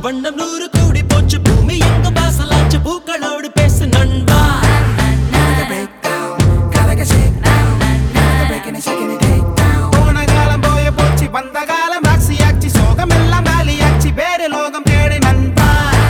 வண்ணம் நூறு கூடி போச்சு பூமி எங்கும் வாசலாச்சு பூக்களோடு பேசு நண்பா போன காலம் போய போச்சு வந்த காலம் ஆக்சி சோகம் எல்லாம் காலியாச்சு வேறு லோகம் தேடி நண்பா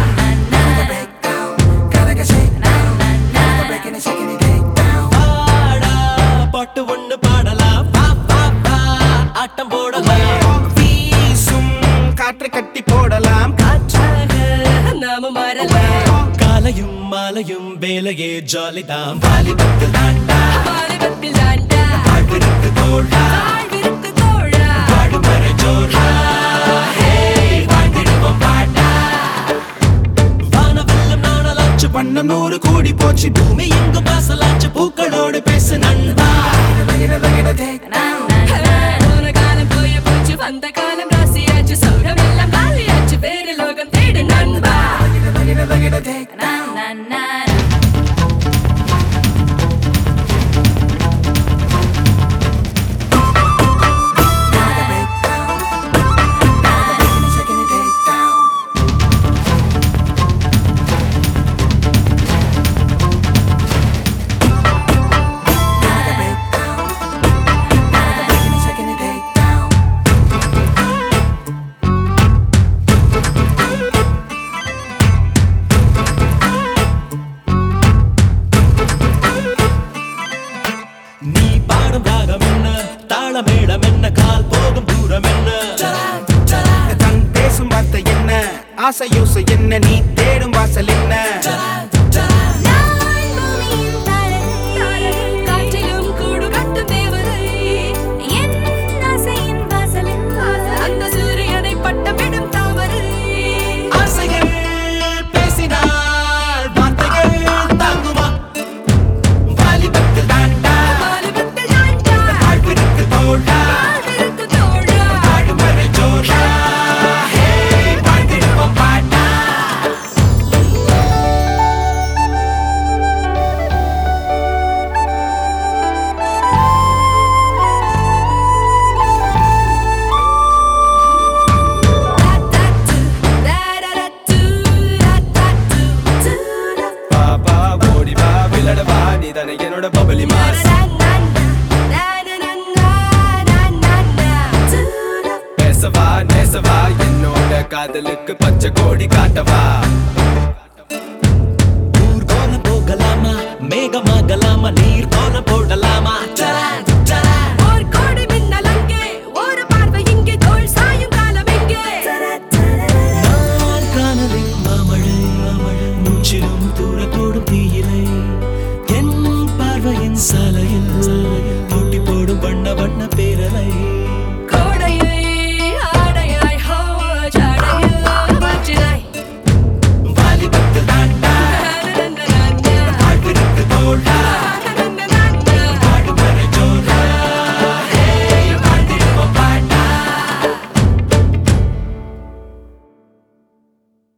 பாடா பாட்டு ஒண்ணு பாடலாம் வா வா வா ஆட்டம் போடலாம் வீசும் காற்று கட்டி போடலாம் நாம மாறலாம் காலையும் மாலையும் வேலையே ஜாலிதான் வாலிபத்தில் தாண்டா வாலிபத்தில் தாண்டா வாழ்விற்கு தோழா வாழ்விற்கு தோழா வாழுமறை ஜோரா ஹே வாழ்ந்திடுவோம் பாட்டா வானவெல்லம் நாணலாச்சு வண்ணம் நூறு கூடி போச்சு பூமி எங்கும் வாசலாச்சு பூக்களோடு பேசு நண்பா போன காலம் போய போச்சு வந்த காலம் ராசியாச்சு சௌரம் எல்லாம் காலியாச்சு வேறு லோகம் தேடு நண்பா நீ பாடும் ராகம் என்ன தாளமேளம் என்ன கால் போகும் தூரம் என்ன தன் பேசும் வார்த்தை என்ன ஆசை யோசை என்ன நீ தேடும் வாசல் என்ன காற்றிலும் கூடு கட்டும் தேவதை அந்த சூரியனை பட்டமிடும் தாமரை ஆசைகள் பேசினால் வார்த்தைகள் தாங்குமா வாலிபத்தில் தாண்டா வாலிபத்தில் தாண்டா வாழ்விற்கு தோழா வாழ்விற்கு தோழா வாழுமறை ஜோரா ஹே வாழ்ந்திடுவோம் பாட்டா பாப்பா ஓடி வா விளையாட வா நீ தானே என்னோட பபலி மாஸ் பேசவா நேசவா என்னோட காதலுக்கு பச்சை கோடி காட்டவா ஊர்கோலம் போகலாமா மேகமாகலாமா நீர் கோலம் போடலாமா சரா, சரா. ஒரு கோடி மின்னல் அங்கே, ஒரு பார்வை இங்கே, தோள் சாயும் காலம் எங்கே? நான் காணலின் மாமழை மூச்சிலும் தூரத்தோடும் தீயிலை என் பார்வையின் சாலையில் போட்டி போடும் வண்ண வண்ண பேரலை